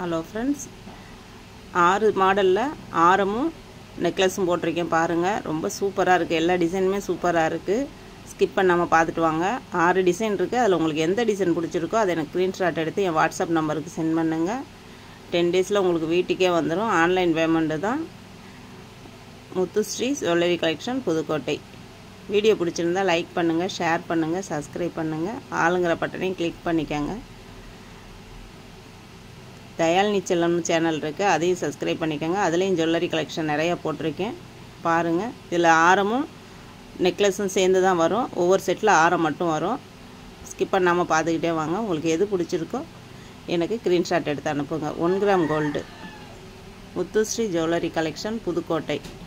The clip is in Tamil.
ஹலோ ஃப்ரெண்ட்ஸ் ஆறு மாடலில் ஆரமும் நெக்லஸும் போட்டிருக்கேன் பாருங்கள் ரொம்ப சூப்பராக இருக்குது எல்லா டிசைனுமே சூப்பராக இருக்குது ஸ்கிப் பண்ணாமல் பார்த்துட்டு வாங்க ஆறு டிசைன் இருக்குது அதில் உங்களுக்கு எந்த டிசைன் பிடிச்சிருக்கோ அதை எனக்கு ஸ்க்ரீன்ஷாட் எடுத்து என் வாட்ஸ்அப் நம்பருக்கு சென்ட் பண்ணுங்கள் டென் டேஸில் உங்களுக்கு வீட்டுக்கே வந்துடும் ஆன்லைன் பேமெண்ட்டு தான் Muthusri jewellery collection Pudukkottai video பிடிச்சிருந்தா லைக் பண்ணுங்கள் ஷேர் பண்ணுங்கள் சப்ஸ்கிரைப் பண்ணுங்கள் ஆளுங்கிற பட்டனையும் கிளிக் பண்ணிக்கோங்க தயாலினி செல்லம்னு சேனல் இருக்குது அதையும் சப்ஸ்கிரைப் பண்ணிக்கோங்க அதுலேயும் ஜுவல்லரி கலெக்ஷன் நிறையா போட்டிருக்கேன் பாருங்கள் இதில் ஆரமும் நெக்லஸும் சேர்ந்து தான் வரும் ஒவ்வொரு செட்டில் ஆரம் மட்டும் வரும் ஸ்கிப் பண்ணாமல் பார்த்துக்கிட்டே வாங்க உங்களுக்கு எது பிடிச்சிருக்கோ எனக்கு ஸ்க்ரீன்ஷாட் எடுத்து அனுப்புங்க one gram gold Muthusri jewellery collection Pudukkottai